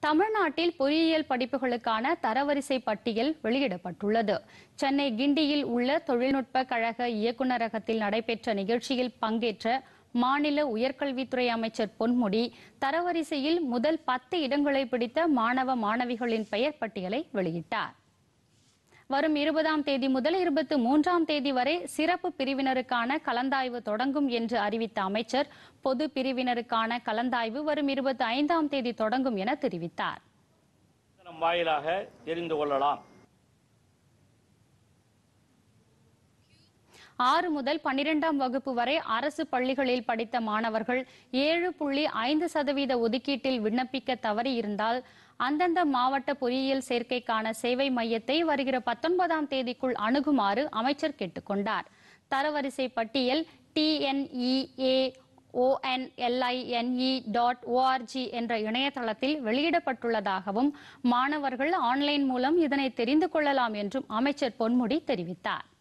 தமிழ்நாட்டில் பொறியியல் படிப்புகளுக்கான தரவரிசை பட்டியல் வெளியிடப்பட்டுள்ளது சென்னை கிண்டியில் உள்ள தொழில்நுட்ப கழக இயக்குநரகத்தில் நடைபெற்ற நிகழ்ச்சியில் பங்கேற்ற மாநில உயர்கல்வித்துறை அமைச்சர் பொன்முடி தரவரிசையில் முதல் பத்து இடங்களை பிடித்த மாணவ மாணவிகளின் பெயர் பட்டியலை வெளியிட்டார் வரும் இருபதாம் தேதி முதல் இருபத்தி மூன்றாம் தேதி வரை சிறப்பு பிரிவினருக்கான கலந்தாய்வு தொடங்கும் என்று அறிவித்த அமைச்சர் பொது பிரிவினருக்கான கலந்தாய்வு வரும் இருபத்தி ஐந்தாம் தேதி தொடங்கும் என தெரிவித்தார் இணையதளம் வாயிலாக தெரிந்து கொள்ளலாம் ஆறு முதல் பன்னிரெண்டாம் வகுப்பு வரை அரசு பள்ளிகளில் படித்த மாணவர்கள் ஏழு புள்ளி ஐந்து சதவீத ஒதுக்கீட்டில் விண்ணப்பிக்க தவறியிருந்தால் அந்தந்த மாவட்ட பொறியியல் சேர்க்கைக்கான சேவை மையத்தை வருகிற பத்தொன்பதாம் தேதிக்குள் அணுகுமாறு அமைச்சர் கேட்டுக்கொண்டார் தரவரிசை பட்டியல் டிஎன்இஏ ஓஎன்எல்ஐஎன்இ டாட் ஓஆர்ஜி என்ற இணையதளத்தில் வெளியிடப்பட்டுள்ளதாகவும் மாணவர்கள் ஆன்லைன் மூலம் இதனை தெரிந்து கொள்ளலாம் என்றும் அமைச்சர் பொன்முடி தெரிவித்தார்